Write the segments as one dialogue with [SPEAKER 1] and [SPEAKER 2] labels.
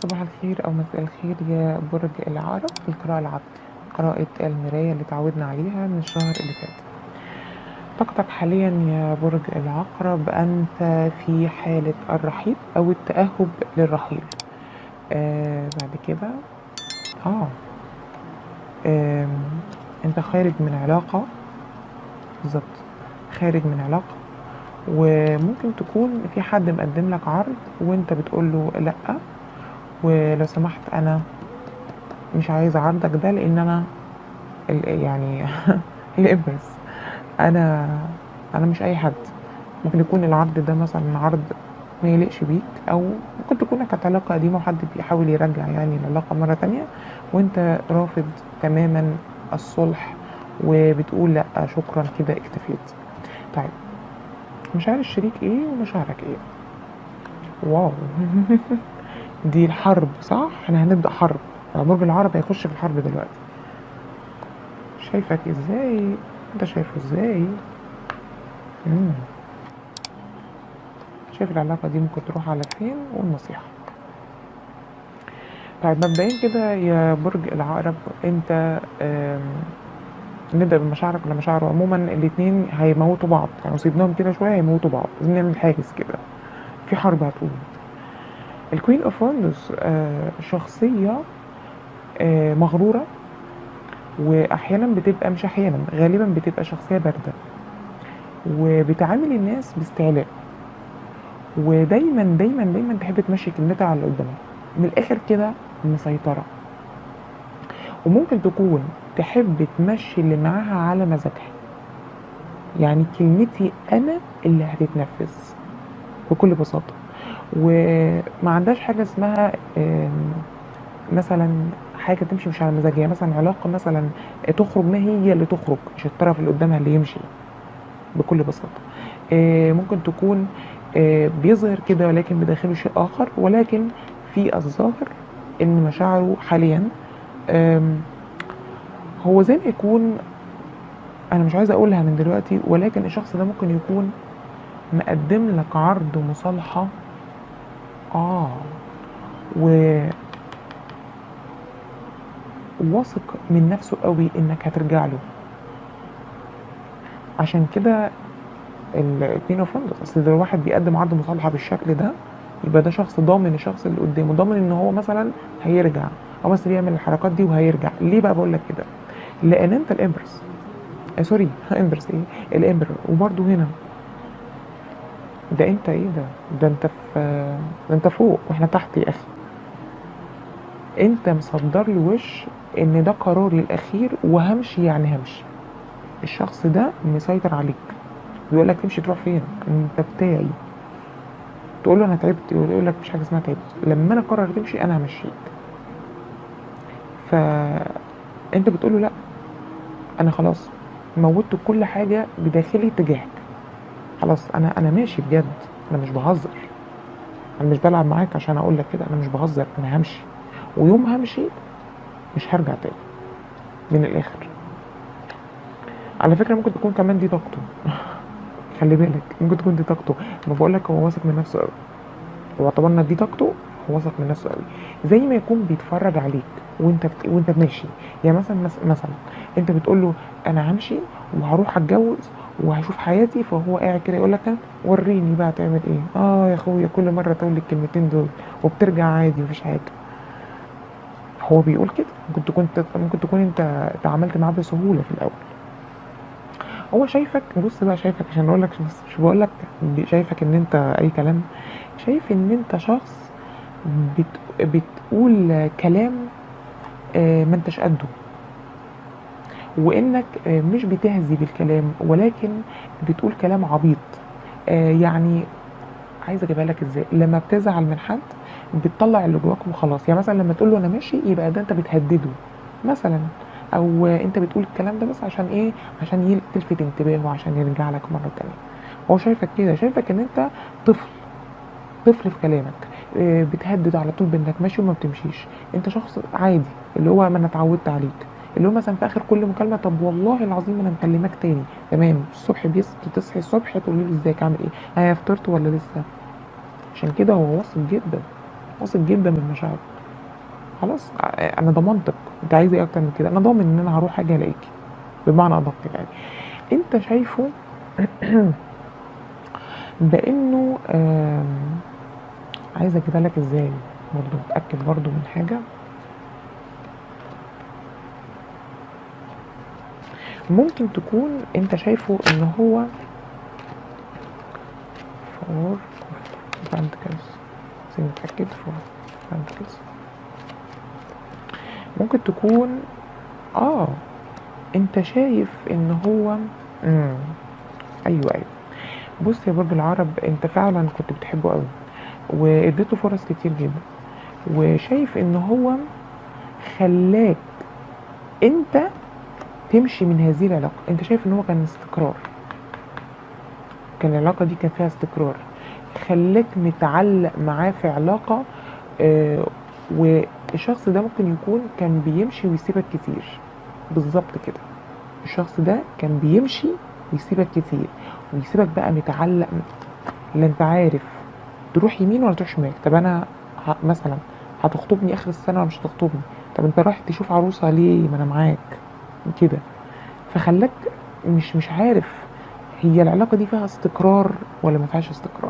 [SPEAKER 1] صباح الخير أو مساء الخير يا برج العقرب القراءة العبد قراءة المراية اللي تعودنا عليها من الشهر اللي فات طاقتك حاليا يا برج العقرب أنت في حالة الرحيل أو التأهب للرحيل آه بعد كده آه آم، أنت خارج من علاقة بالظبط خارج من علاقة وممكن تكون في حد مقدم لك عرض وانت بتقول له لا ولو سمحت انا مش عايز عرضك ده لان انا ال- يعني الابرز انا انا مش اي حد ممكن يكون العرض ده مثلا عرض ما يليقش بيك او ممكن تكون كانت علاقه قديمه وحد بيحاول يرجع يعني العلاقه مره تانية وانت رافض تماما الصلح وبتقول لا شكرا كده اكتفيت طيب مشاعر الشريك ايه ومشاعرك ايه واو دي الحرب صح احنا هنبدأ حرب برج العرب هيخش في الحرب دلوقتي شايفك ازاي انت شايفه ازاي مم. شايف العلاقة دي ممكن تروح على فين والنصيحة طيب مبدئيا كده يا برج العقرب انت آم، نبدأ بمشاعرك ولا مشاعره عموما الاتنين هيموتوا بعض يعني سيبناهم كده شوية هيموتوا بعض لازم نعمل حاجز كده في حرب هتقوم الكوين اوف وندرز شخصية آه، مغرورة واحيانا بتبقى مش احيانا غالبا بتبقى شخصية باردة وبتعامل الناس باستعلاء ودايما دايما دايما تحب تمشي كلمتها على اللي قدامها من الاخر كده مسيطرة وممكن تكون تحب تمشي اللي معاها على مزاجها يعني كلمتي انا اللي هتتنفذ بكل بساطة وما عندهاش حاجة اسمها آم، مثلا حاجة تمشي مش على مزاجها يعني مثلا علاقة مثلا تخرج ما هي اللي تخرج مش الطرف اللي قدامها اللي يمشي بكل بساطة آه، ممكن تكون آه، بيظهر كده ولكن بداخله شيء آخر ولكن في الظاهر إن مشاعره حاليا آم، هو زي ما يكون أنا مش عايزة أقولها من دلوقتي ولكن الشخص ده ممكن يكون مقدم لك عرض مصالحة آه و واثق من نفسه قوي انك هترجع له عشان كده الكوين اوف وندرز اصل لو واحد بيقدم عرض مصالحه بالشكل ده يبقى ده شخص ضامن الشخص اللي قدامه ضامن ان هو مثلا هيرجع او بس بيعمل الحركات دي وهيرجع ليه بقى بقول لك كده لان انت الامبرس آه سوري امبرس ايه الامبر وبرده هنا ده انت ايه ده ده انت في ده انت فوق واحنا تحت يا اخي انت مصدر لي وش ان ده قراري الاخير وهمشي يعني همشي الشخص ده مسيطر عليك بيقول لك تمشي تروح فين انت بتاعي تقول له انا تعبت يقول لك مش حاجه اسمها تعبت لما انا قرر تمشي انا همشيك فانت بتقول له لا انا خلاص موتت كل حاجه بداخلي تجاهك خلاص انا انا ماشي بجد انا مش بهزر انا مش بلعب معاك عشان اقول لك كده انا مش بهزر انا همشي ويوم همشي مش هرجع تاني من الاخر على فكره ممكن تكون كمان دي طاقته خلي بالك ممكن تكون دي طاقته ما بقول لك هو واثق من نفسه قوي لو اعتبرنا دي طاقته هو واثق من نفسه قوي زي ما يكون بيتفرج عليك وانت بت... وانت ماشي يعني مثلا مس- مثلا انت بتقول له انا همشي وهروح اتجوز وهشوف حياتي فهو قاعد كده يقول لك وريني بقى تعمل ايه اه يا اخويا كل مره تقول لي الكلمتين دول وبترجع عادي مفيش حاجه هو بيقول كده ممكن تكون ممكن تكون انت تعاملت معاه بسهوله في الاول هو شايفك بص بقى شايفك عشان اقول لك بس مش بقول لك شايفك ان انت اي كلام شايف ان انت شخص بت بتقول كلام آه، ما انتش قده وانك آه، مش بتهزي بالكلام ولكن بتقول كلام عبيط آه، يعني عايزه اجيبها لك ازاي لما بتزعل من حد بتطلع اللي جواك وخلاص يعني مثلا لما تقول له انا ماشي يبقى ده انت بتهدده مثلا او انت بتقول الكلام ده بس عشان ايه عشان يل- تلفت انتباهه عشان يرجع لك مره تانية هو شايفك كده شايفك ان انت طفل طفل في كلامك آه، بتهدد على طول بانك ماشي وما بتمشيش انت شخص عادي اللي هو ما انا اتعودت عليك اللي هو مثلا في اخر كل مكالمه طب والله العظيم انا مكلمك تاني تمام الصبح بيص تصحي الصبح تقولي لي ازيك عامل ايه ها فطرت ولا لسه عشان كده هو واثق جدا واثق جدا من مشاعره خلاص ع- انا ضمنتك انت عايز ايه اكتر من كده انا ضامن ان انا هروح اجي الاقيكي بمعنى ادق يعني انت شايفه بانه آم، عايزه اجيبها لك ازاي برضه اتاكد برضه من حاجه ممكن تكون انت شايفه ان هو فور بانتكلز بس نتاكد فور بانتكلز ممكن تكون اه انت شايف ان هو امم ايوه ايوه بص يا برج العرب انت فعلا كنت بتحبه قوي واديته فرص كتير جدا وشايف ان هو خلاك انت تمشي من هذه العلاقة انت شايف ان هو كان استقرار كان العلاقة دي كان فيها استقرار خلاك متعلق معاه في علاقة آه والشخص ده ممكن يكون كان بيمشي ويسيبك كتير بالظبط كده الشخص ده كان بيمشي ويسيبك كتير ويسيبك بقى متعلق لا انت عارف تروح يمين ولا تروح شمال طب انا ه... مثلا هتخطبني اخر السنه ولا مش هتخطبني طب انت رايح تشوف عروسه ليه ما انا معاك كده فخلاك مش مش عارف هي العلاقه دي فيها استقرار ولا ما فيهاش استقرار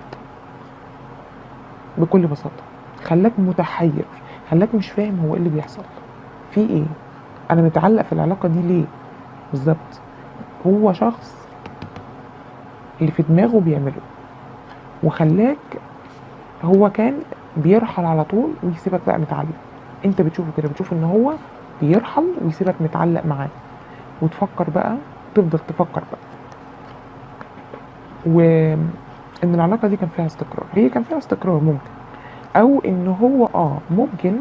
[SPEAKER 1] بكل بساطه خلاك متحير خلاك مش فاهم هو ايه اللي بيحصل في ايه انا متعلق في العلاقه دي ليه بالظبط هو شخص اللي في دماغه بيعمله وخلاك هو كان بيرحل على طول ويسيبك بقى متعلق انت بتشوفه كده بتشوف ان هو بيرحل ويسيبك متعلق معاه وتفكر بقى تفضل تفكر بقى وان العلاقه دي كان فيها استقرار هي كان فيها استقرار ممكن او ان هو اه ممكن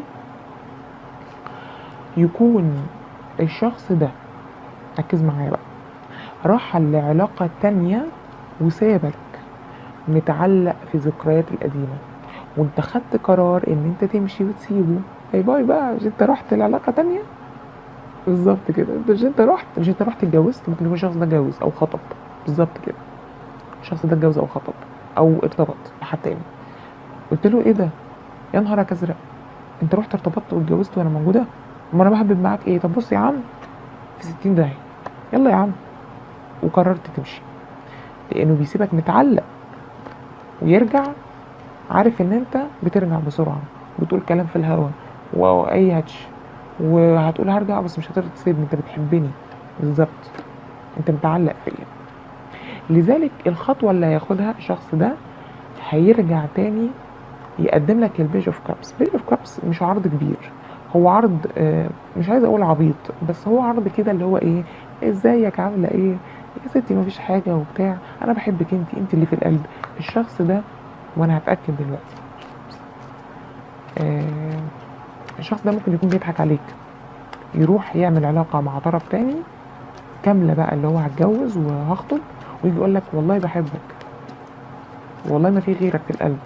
[SPEAKER 1] يكون الشخص ده ركز معايا بقى رحل لعلاقة تانية وسابك متعلق في ذكريات القديمة وانت خدت قرار ان انت تمشي وتسيبه باي باي بقى مش انت رحت لعلاقة تانية بالظبط كده انت مش انت رحت مش انت رحت اتجوزت ممكن يكون الشخص ده اتجوز او خطب بالظبط كده الشخص ده اتجوز او خطب او ارتبط بحد تاني قلت له ايه ده يا نهارك ازرق انت رحت ارتبطت واتجوزت وانا موجوده ما انا بحبب معاك ايه طب بص يا عم في 60 داهيه يلا يا عم وقررت تمشي لانه بيسيبك متعلق ويرجع عارف ان انت بترجع بسرعه بتقول كلام في الهوا واي هاتش وهتقول هرجع بس مش هتقدر تسيبني انت بتحبني بالظبط انت متعلق فيا لذلك الخطوه اللي هياخدها الشخص ده هيرجع تاني يقدم لك البيج اوف كابس بيج اوف كابس مش عرض كبير هو عرض آه، مش عايز اقول عبيط بس هو عرض كده اللي هو ايه ازيك عامله ايه يا ستي مفيش حاجه وبتاع انا بحبك انت انت اللي في القلب الشخص ده وانا هتاكد دلوقتي آه، الشخص ده ممكن يكون بيضحك عليك يروح يعمل علاقه مع طرف تاني كامله بقى اللي هو هتجوز وهخطب ويجي يقول لك والله بحبك والله ما في غيرك في القلب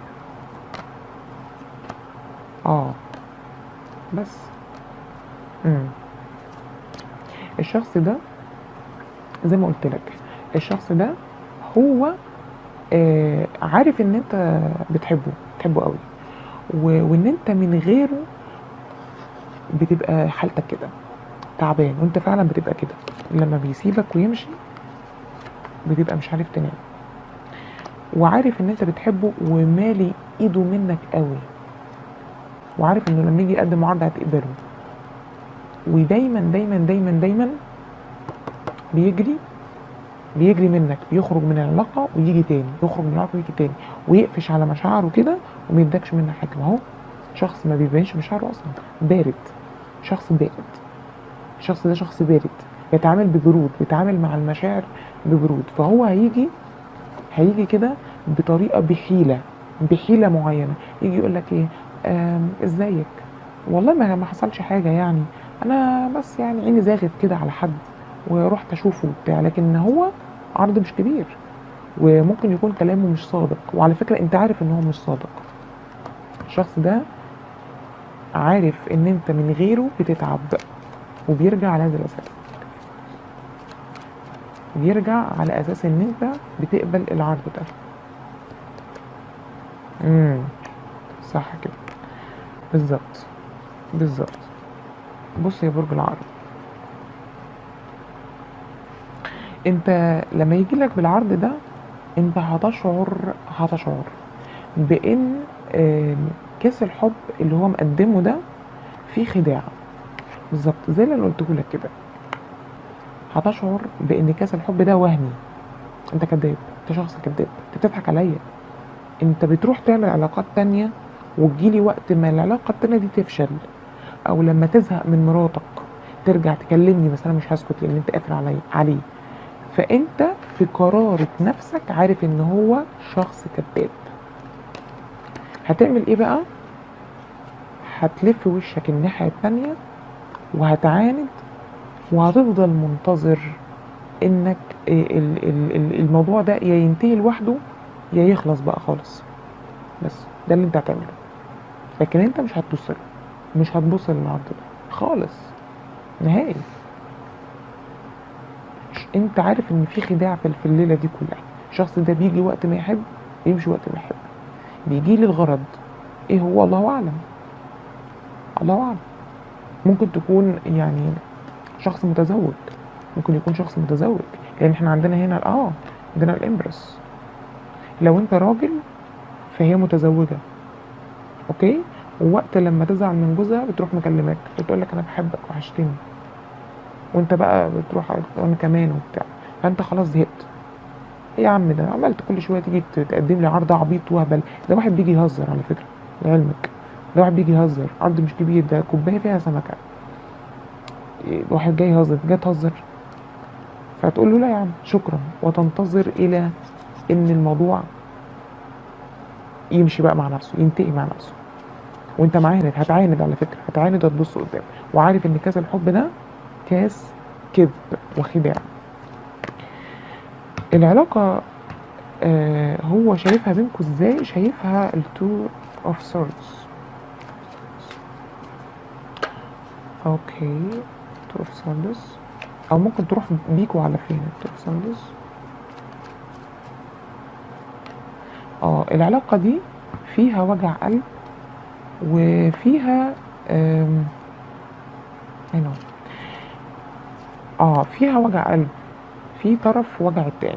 [SPEAKER 1] اه بس امم الشخص ده زي ما قلت لك الشخص ده هو آه عارف ان انت بتحبه بتحبه قوي و- وان انت من غيره بتبقى حالتك كده تعبان وانت فعلا بتبقى كده لما بيسيبك ويمشي بتبقى مش عارف تنام وعارف ان انت بتحبه ومالي ايده منك قوي وعارف انه لما يجي يقدم عرض هتقبله ودايما دايما دايما دايما بيجري بيجري منك بيخرج من العلاقة ويجي تاني يخرج من العلاقة ويجي تاني ويقفش على مشاعره كده وما يدكش منك حاجة ما هو شخص ما بيبينش مشاعره أصلا بارد شخص بارد الشخص ده شخص بارد بيتعامل ببرود بيتعامل مع المشاعر ببرود فهو هيجي هيجي كده بطريقة بحيلة بحيلة معينة يجي يقول لك ايه آم، ازيك والله ما ما حصلش حاجة يعني انا بس يعني عيني زاغت كده على حد ورحت اشوفه وبتاع لكن هو عرض مش كبير وممكن يكون كلامه مش صادق وعلى فكرة انت عارف ان هو مش صادق الشخص ده عارف ان انت من غيره بتتعب وبيرجع على هذا الاساس بيرجع على اساس ان انت بتقبل العرض ده امم صح كده بالظبط بالظبط بص يا برج العقرب انت لما يجي لك بالعرض ده انت هتشعر هتشعر بان آم، كاس الحب اللي هو مقدمه ده فيه خداع بالظبط زي اللي انا قلته لك كده هتشعر بان كاس الحب ده وهمي انت كذاب انت شخص كذاب انت بتضحك عليا انت بتروح تعمل علاقات تانية وتجيلي وقت ما العلاقة التانية دي تفشل او لما تزهق من مراتك ترجع تكلمني بس انا مش هسكت لان انت قافل علي عليه فانت في قرارة نفسك عارف ان هو شخص كذاب هتعمل ايه بقى هتلف وشك الناحية التانية وهتعاند وهتفضل منتظر انك ال- ال- ال- الموضوع ده يا ينتهي لوحده يا يخلص بقى خالص بس ده اللي انت هتعمله لكن انت مش هتبص له مش هتبص للعرض ده خالص نهائي ش- انت عارف ان في خداع في في الليله دي كلها الشخص ده بيجي وقت ما يحب يمشي وقت ما يحب بيجي لي الغرض ايه هو الله اعلم الله اعلم ممكن تكون يعني شخص متزوج ممكن يكون شخص متزوج لان احنا عندنا هنا اه عندنا الامبرس لو انت راجل فهي متزوجه اوكي ووقت لما تزعل من جوزها بتروح مكلماك بتقول لك انا بحبك وحشتني وانت بقى بتروح انا كمان وبتاع فانت خلاص زهقت ايه يا عم ده عملت كل شويه تيجي ت- تقدم لي عرض عبيط وهبل ده واحد بيجي يهزر على فكره لعلمك ده واحد بيجي يهزر عرض مش كبير ده كوبايه فيها سمكه إيه، واحد جاي يهزر جاي تهزر فتقول له لا يا عم شكرا وتنتظر الى ان الموضوع يمشي بقى مع نفسه ينتهي مع نفسه وانت معاند هتعاند على فكره هتعاند وتبص قدام وعارف ان كاس الحب ده كاس كذب وخداع العلاقه آه هو شايفها بينكم ازاي شايفها التو اوف سورز اوكي تو اوف سورز او ممكن تروح بيكوا على فين التو اوف سورز اه العلاقه دي فيها وجع قلب وفيها آم، هنا اه فيها وجع قلب في طرف وجع التاني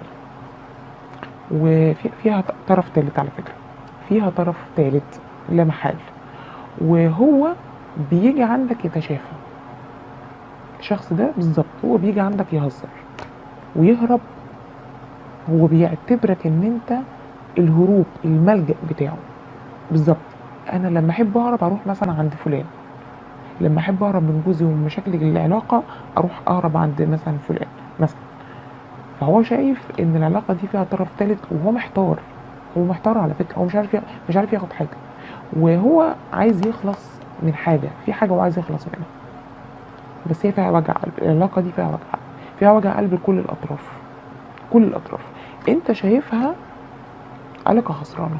[SPEAKER 1] وفيها ط- طرف تالت على فكرة فيها طرف تالت لا محال وهو بيجي عندك يتشافى الشخص ده بالظبط هو بيجي عندك يهزر ويهرب هو بيعتبرك ان انت الهروب الملجأ بتاعه بالظبط انا لما احب اهرب اروح مثلا عند فلان لما احب اهرب من جوزي ومن مشاكل العلاقه اروح اهرب عند مثلا فلان مثلا فهو شايف ان العلاقه دي فيها طرف ثالث وهو محتار هو محتار على فكره هو مش عارف يا- مش عارف ياخد حاجه وهو عايز يخلص من حاجه في حاجه هو عايز يخلص منها بس هي فيها وجع قلب العلاقه دي فيها وجع قلب فيها وجع قلب لكل الاطراف كل الاطراف انت شايفها علاقه خسرانه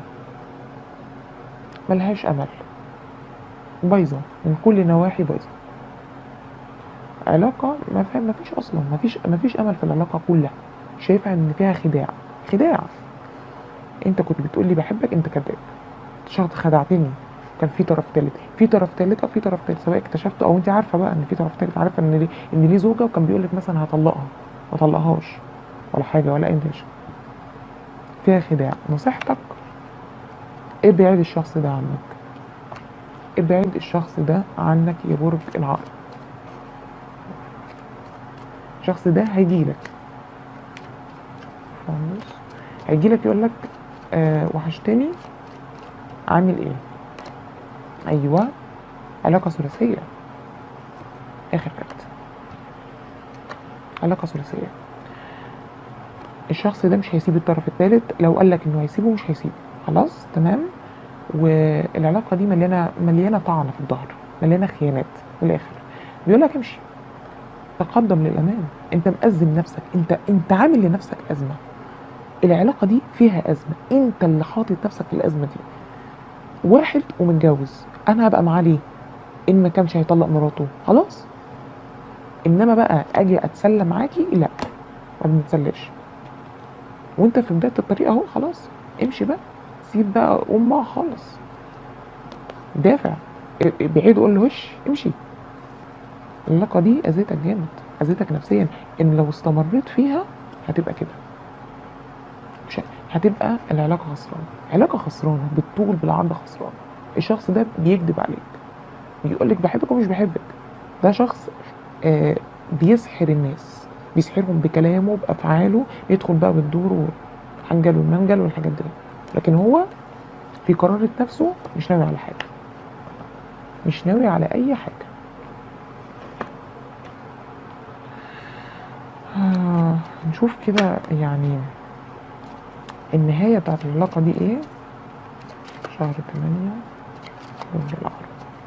[SPEAKER 1] ملهاش امل بايظه من كل نواحي بايظه علاقه ما فيها ما فيش اصلا ما فيش ما فيش امل في العلاقه كلها شايفها ان فيها خداع خداع انت كنت بتقول لي بحبك انت كذاب شخص خدعتني كان في طرف ثالث في طرف ثالث او في طرف ثالث سواء اكتشفته او انت عارفه بقى ان في طرف ثالث عارفه ان ليه ان ليه زوجه وكان بيقول لك مثلا هطلقها ما طلقهاش ولا حاجه ولا انت فيها خداع نصيحتك ابعد الشخص ده عنك ابعد الشخص ده عنك يا برج العقرب الشخص ده هيجيلك خالص هيجيلك يقولك آه وحشتني عامل ايه ايوه علاقة ثلاثية اخر كارت علاقة ثلاثية الشخص ده مش هيسيب الطرف الثالث لو قالك انه هيسيبه مش هيسيبه خلاص تمام والعلاقة دي مليانة مليانة طعنة في الظهر مليانة خيانات من الآخر بيقول لك امشي تقدم للأمام أنت مأزم نفسك أنت أنت عامل لنفسك أزمة العلاقة دي فيها أزمة أنت اللي حاطط نفسك في الأزمة دي واحد ومتجوز أنا هبقى معاه ليه؟ إن ما كانش هيطلق مراته خلاص إنما بقى أجي أتسلى معاكي لا ما بنتسلاش وأنت في بداية الطريق أهو خلاص امشي بقى سيب بقى أمها خالص دافع بعيد قول له هش امشي العلاقه دي اذيتك جامد اذيتك نفسيا ان لو استمريت فيها هتبقى كده مش هتبقى العلاقه خسرانه علاقه خسرانه بالطول بالعرض خسرانه الشخص ده بيكذب عليك بيقول لك بحبك ومش بحبك ده شخص آه بيسحر الناس بيسحرهم بكلامه بافعاله يدخل بقى بالدور والحنجل والمنجل والحاجات دي لكن هو في قرارة نفسه مش ناوي على حاجه مش ناوي على اي حاجه آه نشوف كده يعني النهاية بتاعت العلاقة دي ايه شهر تمانية برج العقرب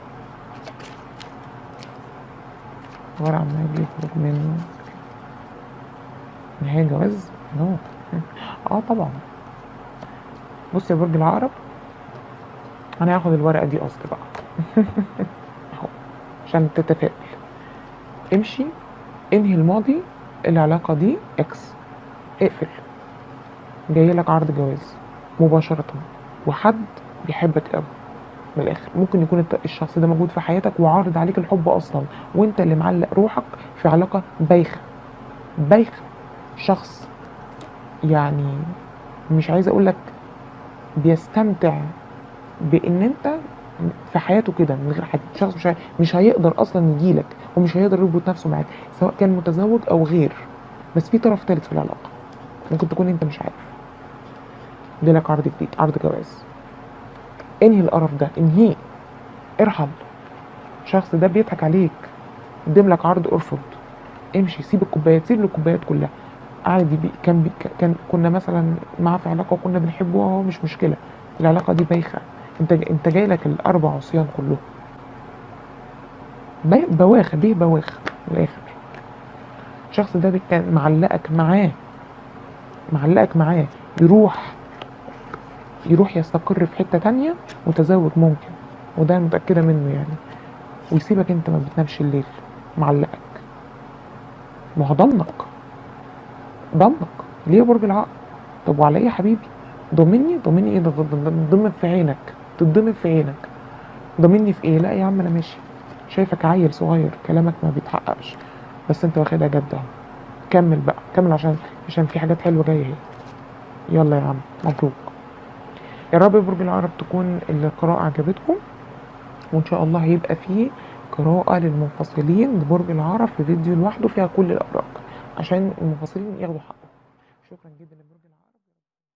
[SPEAKER 1] ورا عمال يخرج منه نهاية جواز نو اه طبعا بص يا برج العقرب انا هاخد الورقة دي قصد بقى اهو عشان تتفائل امشي انهي الماضي العلاقة دي اكس اقفل جاي لك عرض جواز مباشرة وحد بيحبك قوي من الاخر ممكن يكون الت- الشخص ده موجود في حياتك وعارض عليك الحب اصلا وانت اللي معلق روحك في علاقة بايخة بايخة شخص يعني مش عايزة اقول لك بيستمتع بان انت في حياته كده من غير حد شخص مش هي- مش هيقدر اصلا يجيلك ومش هيقدر يربط نفسه معاك سواء كان متزوج او غير بس في طرف ثالث في العلاقه ممكن تكون انت مش عارف جالك عرض جديد عرض جواز انهي القرف ده انهيه ارحل الشخص ده بيضحك عليك قدم لك عرض ارفض امشي سيب الكوبايات سيب له الكوبايات كلها عادي بي كان بي كان كنا مثلا معاه في علاقه وكنا بنحبه اهو مش مشكله العلاقه دي بايخه انت انت جاي لك الاربع عصيان كلهم بي- بواخه بيه بواخه من الاخر الشخص ده بي- كان معلقك معاه معلقك معاه يروح يروح يستقر في حتة تانية متزوج ممكن وده أنا متأكدة منه يعني ويسيبك انت ما بتنامش الليل معلقك ما هو ضمنك ضمنك ليه يا برج العقل طب وعلى ايه يا حبيبي ضمني ضمني ايه ده ده- ده- ده ضمن في عينك تتضمن في عينك ضمني في ايه لا يا عم انا ماشي شايفك عيل صغير كلامك ما بيتحققش بس انت واخدها جد اهو كمل بقى كمل عشان عشان في حاجات حلوه جايه اهي يلا يا عم مبروك يا رب يا برج العقرب تكون القراءة عجبتكم وإن شاء الله هيبقى فيه قراءة للمنفصلين لبرج العقرب في فيديو لوحده فيها كل الأوراق عشان المنفصلين ياخدوا حقهم شكرا جدا لبرج